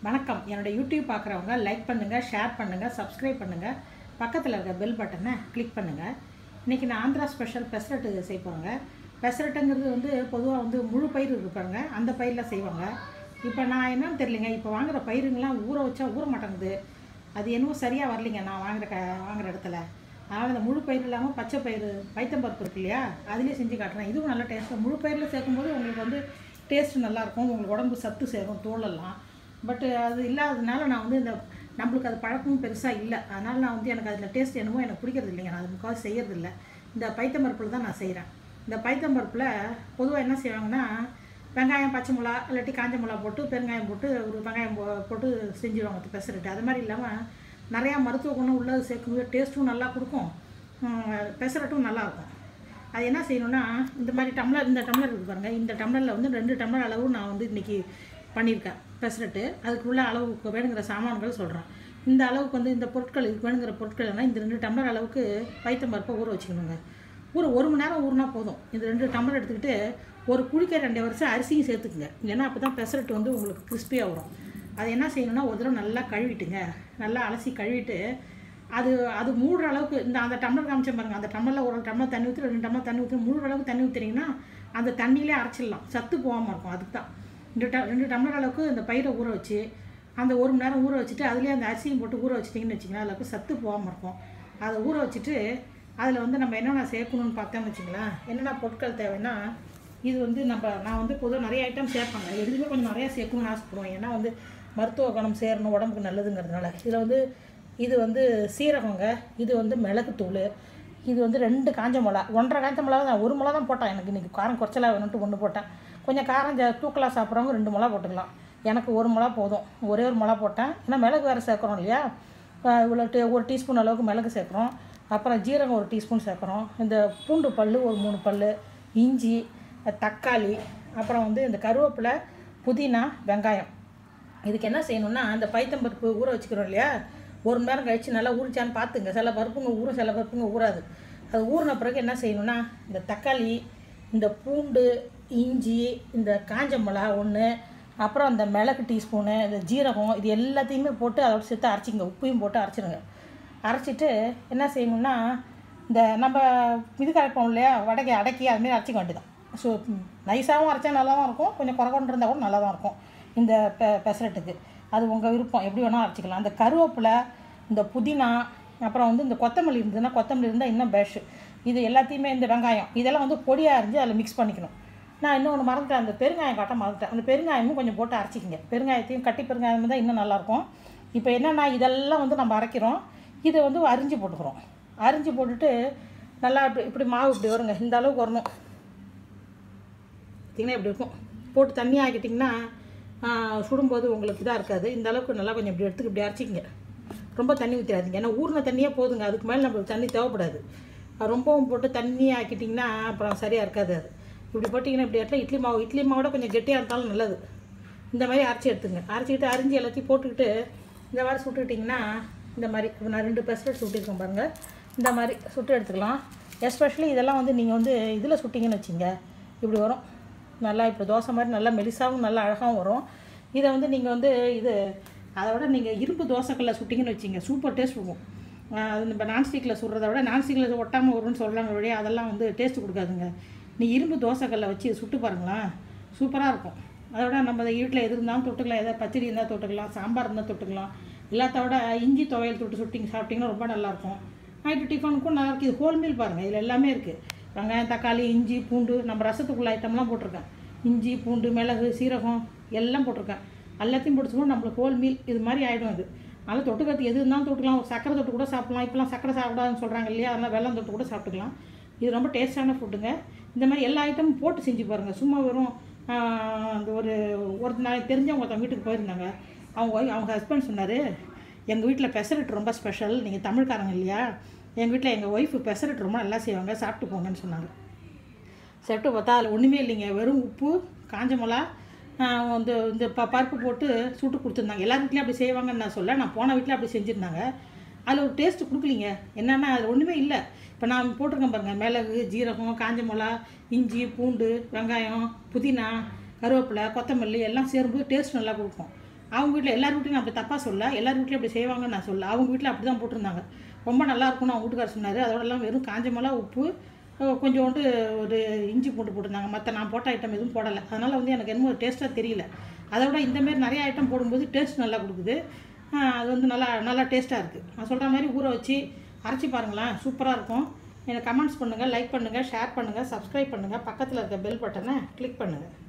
வணக்கம் என்னோட யூடியூப் பார்க்குறவங்க லைக் பண்ணுங்கள் ஷேர் பண்ணுங்கள் சப்ஸ்கிரைப் பண்ணுங்கள் பக்கத்தில் இருக்க பெல் பட்டனை கிளிக் பண்ணுங்கள் இன்றைக்கி நான் ஆந்திரா ஸ்பெஷல் பெசரட்டு செய்ய போகிறேங்க பெசரட்டுங்கிறது வந்து பொதுவாக வந்து முழு பயிர் இருக்கு பாருங்க அந்த பயிரில் செய்வாங்க இப்போ நான் என்னன்னு தெரியலைங்க இப்போ வாங்குற பயிருங்கெல்லாம் ஊற வச்சா ஊற மாட்டேங்குது அது என்னவோ சரியாக வரலைங்க நான் வாங்குற க வாங்குற இடத்துல அதனால் இந்த முழு பயிர் இல்லாமல் பச்சை பயிர் பைத்தம்பருப்பு இருக்கு இல்லையா அதுலேயே செஞ்சு காட்டுறேன் இதுவும் நல்ல டேஸ்ட்டாக முழு பயிரில் சேர்க்கும்போது உங்களுக்கு வந்து டேஸ்ட் நல்லாயிருக்கும் உங்களுக்கு உடம்பு சத்து சேரும் தோலெல்லாம் பட் அது இல்லாததுனால நான் வந்து இந்த நம்மளுக்கு அது பழக்கமும் பெருசாக இல்லை அதனால் நான் வந்து எனக்கு அதில் டேஸ்ட் என்னமோ எனக்கு பிடிக்கிறது இல்லைங்க நான் அது முக்கால்வாசி செய்யறது இல்லை இந்த பைத்தம்பருப்பில் தான் நான் செய்கிறேன் இந்த பைத்தம்பருப்பில் பொதுவாக என்ன செய்வாங்கன்னா வெங்காயம் பச்சை மிளகா இல்லாட்டி காஞ்ச மிளகா போட்டு பெருங்காயம் போட்டு ஒரு வெங்காயம் போ போட்டு செஞ்சுருவாங்க பெசரட்டு அது மாதிரி இல்லாமல் நிறையா மருத்துவ குணம் உள்ளது சேர்க்கும்போது டேஸ்ட்டும் நல்லா கொடுக்கும் உம், பெசரட்டும் நல்லாயிருக்கும் அது என்ன செய்யணும்னா இந்த மாதிரி டம்ளர் இந்த டம்ளர் இருக்குது பாருங்கள் இந்த டம்ளரில் வந்து ரெண்டு டம்ளர் அளவு நான் வந்து இன்றைக்கி பண்ணியிருக்கேன் பெசரட்டு அதுக்குள்ள அளவுக்கு வேணுங்கிற சாமான்கள் சொல்கிறேன் இந்த அளவுக்கு வந்து இந்த பொருட்கள் இதுக்கு வேணுங்கிற பொருட்கள் எல்லாம் இந்த ரெண்டு டம்ளர் அளவுக்கு பைத்தம்பருப்பை ஊற வச்சுக்கணுங்க ஊற ஒரு மணி நேரம் ஊறினா போதும் இந்த ரெண்டு டம்ளர் எடுத்துக்கிட்டு ஒரு குழிக்க ரெண்டு வருஷம் அரிசியும் சேர்த்துக்குங்க ஏன்னா அப்போ தான் பெசரட்டு வந்து உங்களுக்கு கிறிஸ்பியாக வரும் அது என்ன செய்யணும்னா ஒரு தடவை நல்லா கழுவிட்டுங்க நல்லா அலசி கழுவிட்டு அது அது மூடுற அளவுக்கு இந்த அந்த டம்ளர் காமிச்சேன் பாருங்க அந்த டம்ளரில் ஒரு டம்ளர் தண்ணி ஊற்றி ரெண்டு டம்ளர் தண்ணி ஊற்றி மூடுற அளவுக்கு தண்ணி ஊற்றுறீங்கன்னா அந்த தண்ணியிலே அரைச்சிடலாம் சத்து போகாமல் இருக்கும் அதுக்கு தான் ரெண்டு ட ரெண்டு டம்ளர் அளவுக்கு இந்த பயிரை ஊற வச்சு அந்த ஒரு மணி நேரம் ஊற வச்சுட்டு அதுலேயே அந்த அரிசியும் போட்டு ஊற வச்சிட்டிங்கன்னு வச்சிங்களேன் அளவுக்கு சத்து போகாமல் இருக்கும் அதை ஊற வச்சுட்டு அதில் வந்து நம்ம என்னென்ன சேர்க்கணும்னு பார்த்தோம்னு வச்சுங்களேன் என்னென்ன பொருட்கள் தேவைன்னா இது வந்து நம்ம நான் வந்து பொதுவாக நிறைய ஐட்டம் சேர்ப்பாங்க எதுவுமே கொஞ்சம் நிறையா சேர்க்கணும்னு ஆசைப்படுவேன் ஏன்னா வந்து மருத்துவ குணம் சேரணும் உடம்புக்கு நல்லதுங்கிறதுனால இதில் வந்து இது வந்து சீரகங்க இது வந்து மிளகுத்தூள் இது வந்து ரெண்டு காஞ்ச மிளகா ஒன்றரை காஞ்ச மிளகா தான் ஒரு மிளகா தான் போட்டேன் எனக்கு இன்றைக்கி காரம் குறைச்சலாக வேணும்ட்டு ஒன்று போட்டேன் கொஞ்சம் காரம் ஜா தூக்கலாக சாப்பிட்றவங்க ரெண்டு மிளகா போட்டுக்கலாம் எனக்கு ஒரு மிளகா போதும் ஒரே ஒரு மிளகா போட்டேன் ஏன்னா மிளகு வேறு சேர்க்குறோம் இல்லையா அஹ் இவ்வளோ டீ ஒரு டீஸ்பூன் அளவுக்கு மிளகு சேர்க்குறோம் அப்புறம் ஜீரகம் ஒரு டீஸ்பூன் சேர்க்குறோம் இந்த பூண்டு பல் ஒரு மூணு பல் இஞ்சி அஹ் தக்காளி அப்புறம் வந்து இந்த கருவேப்பிலை புதினா வெங்காயம் இதுக்கு என்ன செய்யணும்னா அந்த பைத்தம்பருப்பு ஊற வச்சுக்கிறோம் இல்லையா ஒரு மணி நேரம் கழித்து நல்லா ஊறிச்சான்னு பார்த்துங்க சில பருப்புங்க ஊறும் சில பருப்புங்க ஊறாது அது ஊறின பிறகு என்ன செய்யணும்னா இந்த தக்காளி இந்த பூண்டு இஞ்சி இந்த காஞ்ச மிளகா ஒன்று அப்புறம் அந்த மிளகு டீஸ்பூனு இந்த ஜீரகம் இது எல்லாத்தையுமே போட்டு அதோட சேர்த்து அரைச்சிங்க உப்பையும் போட்டு அரைச்சிடுங்க அரைச்சிட்டு என்ன செய்யணும்னா இந்த நம்ம இது கரைப்போம் இல்லையா வடக்கை அடக்கி அதுமாரி அரைச்சிக்க வேண்டியதான் ஸோ நைஸாகவும் அரைச்சா நல்லா தான் இருக்கும் கொஞ்சம் குறை கொண்டு இருந்தால் கூட நல்லா தான் இருக்கும் இந்த பெ பெசரட்டுக்கு அது உங்கள் விருப்பம் எப்படி வேணால் அரைச்சிக்கலாம் அந்த கருவேப்பிலை இந்த புதினா அப்புறம் வந்து இந்த கொத்தமல்லி இருந்ததுன்னா கொத்தமல்லி இருந்தால் இன்னும் பெஷ் இது எல்லாத்தையுமே இந்த வெங்காயம் இதெல்லாம் வந்து பொடியாக அரிஞ்சு அதில் மிக்ஸ் பண்ணிக்கணும் நான் இன்னொன்று மறந்துட்டேன் அந்த பெருங்காயம் காட்ட மறந்துட்டேன் அந்த பெருங்காயமும் கொஞ்சம் போட்டு அரைச்சிக்கிங்க பெருங்காயத்தையும் கட்டி பெருங்காயம் தான் இன்னும் நல்லாயிருக்கும் இப்போ என்னென்னா இதெல்லாம் வந்து நம்ம அரைக்கிறோம் இதை வந்து அரிஞ்சு போட்டுக்கிறோம் அரிஞ்சு போட்டுட்டு நல்லா இப்படி இப்படி மாவு இப்படி வருங்க இந்த அளவுக்கு வரணும் பார்த்தீங்கன்னா இப்படி இருக்கும் போட்டு தண்ணி ஆக்கிட்டிங்கன்னா சுடும்போது உங்களுக்கு இதாக இருக்காது இந்த அளவுக்கு நல்லா கொஞ்சம் இப்படி எடுத்துக்கு இப்படி அரைச்சிக்கங்க ரொம்ப தண்ணி ஊற்றிடாதீங்க ஏன்னா ஊறின தண்ணியே போதுங்க அதுக்கு மேலே நம்மளுக்கு தண்ணி தேவைப்படாது அது ரொம்பவும் போட்டு தண்ணி ஆக்கிட்டிங்கன்னா அப்புறம் சரியாக இருக்காது அது இப்படி போட்டிங்கன்னா இப்படி இடத்துல இட்லி மாவு இட்லி மாவோட கொஞ்சம் கெட்டியாக இருந்தாலும் நல்லது இந்த மாதிரி அரைச்சி எடுத்துங்க அரைச்சிக்கிட்டு அரிஞ்சு எல்லாத்தையும் போட்டுக்கிட்டு இந்த மாதிரி சுட்டுக்கிட்டிங்கன்னா இந்த மாதிரி இப்போ நான் ரெண்டு பெசரட் சுட்டிருக்கேன் பாருங்கள் இந்த மாதிரி சுட்டு எடுத்துக்கலாம் எஸ்பெஷலி இதெல்லாம் வந்து நீங்கள் வந்து இதில் சுட்டிங்கன்னு வச்சிங்க இப்படி வரும் நல்லா இப்போ தோசை மாதிரி நல்லா மெலிசாவும் நல்லா அழகாகவும் வரும் இதை வந்து நீங்கள் வந்து இது அதை விட நீங்கள் இரும்பு தோசைக்கல்ல சுட்டிங்கன்னு வச்சிங்க சூப்பர் டேஸ்ட் இருக்கும் ஆஹ் அது நம்ம நான்ஸ்டிக்கில் சுடுறத விட நான்ஸ்டிக்கில் ஒட்டாமல் வரும்னு சொல்கிறாங்க வழியாக அதெல்லாம் வந்து டேஸ்ட் கொடுக்காதுங்க நீ இரும்பு தோசைக்கல்ல வச்சு சுட்டு பாருங்களேன் சூப்பராக இருக்கும் அதோட நம்ம வீட்டில் எது இருந்தாலும் தொட்டுக்கலாம் எதாவது பச்சடி இருந்தால் தொட்டுக்கலாம் சாம்பார் இருந்தால் தொட்டுக்கலாம் எல்லாத்த விட இஞ்சி துவையல் தொட்டு சுட்டிங்க சாப்பிட்டிங்கன்னா ரொம்ப நல்லாயிருக்கும் நைட்டு டிஃபனுக்கும் நல்லா இருக்குது இது ஹோல் மீல் பாருங்கள் இதில் எல்லாமே இருக்குது வெங்காயம் தக்காளி இஞ்சி பூண்டு நம்ம ரசத்துக்குள்ள ஐட்டம்லாம் போட்டிருக்கேன் இஞ்சி பூண்டு மிளகு சீரகம் எல்லாம் போட்டிருக்கேன் எல்லாத்தையும் பிடிச்சிக்கணும் நம்மளுக்கு ஹோல் மீல் இது மாதிரி ஆகிடும் இது அதனால் தொட்டுக்கிறதுக்கு எது இருந்தாலும் தொட்டுக்கலாம் ஒரு சக்கரை தொட்டு கூட சாப்பிடலாம் இப்போலாம் சக்கரை சாப்பிடாதுன்னு சொல்கிறாங்க இல்லையா அதனால் வெள்ளம் தொட்டு கூட சாப்பிட்டுக்கலாம் இது ரொம்ப டேஸ்டான ஃபுட்டுங்க இந்த மாதிரி எல்லா ஐட்டமும் போட்டு செஞ்சு பாருங்கள் சும்மா வெறும் ஆஹ், அந்த ஒரு ஒரு நாள் தெரிஞ்சவங்க ஒருத்தவங்க வீட்டுக்கு போயிருந்தாங்க அவங்க wife- அவங்க ஹஸ்பண்ட் சொன்னார் எங்கள் வீட்டில் பெசரட் ரொம்ப ஸ்பெஷல் நீங்கள் தமிழ்காரங்க இல்லையா எங்கள் வீட்டில் எங்கள் ஒய்ஃபு பெசரட் ரொம்ப நல்லா செய்வாங்க சாப்பிட்டு போங்கன்னு சொன்னாங்க செட்டு பார்த்தா அதில் ஒன்றுமே இல்லைங்க வெறும் உப்பு காஞ்ச மிளகா ஆஹ் வந்து இந்த ப பருப்பு போட்டு சுட்டு கொடுத்துருந்தாங்க எல்லார் வீட்லேயும் அப்படி செய்வாங்கன்னு நான் சொல்ல நான் போன வீட்டில் அப்படி செஞ்சுருந்தாங்க அதில் ஒரு டேஸ்ட்டு கொடுக்கலீங்க என்னென்னா அது ஒன்றுமே இல்லை இப்போ நான் போட்டிருக்கேன் பாருங்கள் மிளகு ஜீரகம் காஞ்ச மிளகா இஞ்சி பூண்டு வெங்காயம் புதினா கருவேப்பிலை கொத்தமல்லி எல்லாம் சேரும்போது டேஸ்ட் நல்லா கொடுக்கும் அவங்க வீட்டில் எல்லார் வீட்லையும் நான் அப்படி தப்பாக சொல்ல எல்லார் வீட்லையும் அப்படி செய்வாங்கன்னு நான் சொல்ல அவங்க வீட்டில் அப்படி தான் போட்டிருந்தாங்க ரொம்ப நல்லா இருக்கும்னு அவங்க வீட்டுக்காரர் சொன்னார் அதோடலாம் வெறும் காஞ்ச மிளகா உப்பு அஹ் கொஞ்சோண்டு ஒரு இஞ்சி பூண்டு போட்டிருந்தாங்க மற்ற நான் போட்ட ஐட்டம் எதுவும் போடலை அதனால் வந்து எனக்கு என்னமோ டேஸ்ட்டாக தெரியல அதை விட இந்த மாதிரி நிறைய ஐட்டம் போடும்போது டேஸ்ட் நல்லா கொடுக்குது அஹ் அது வந்து நல்லா நல்லா டேஸ்ட்டாக இருக்குது நான் சொல்கிற மாதிரி ஊற வச்சு அரைச்சி பாருங்களேன் சூப்பராக இருக்கும் எனக்கு கமெண்ட்ஸ் பண்ணுங்கள் லைக் பண்ணுங்கள் ஷேர் பண்ணுங்கள் சப்ஸ்கிரைப் பண்ணுங்கள் பக்கத்தில் இருக்க பெல் பட்டனை கிளிக் பண்ணுங்கள்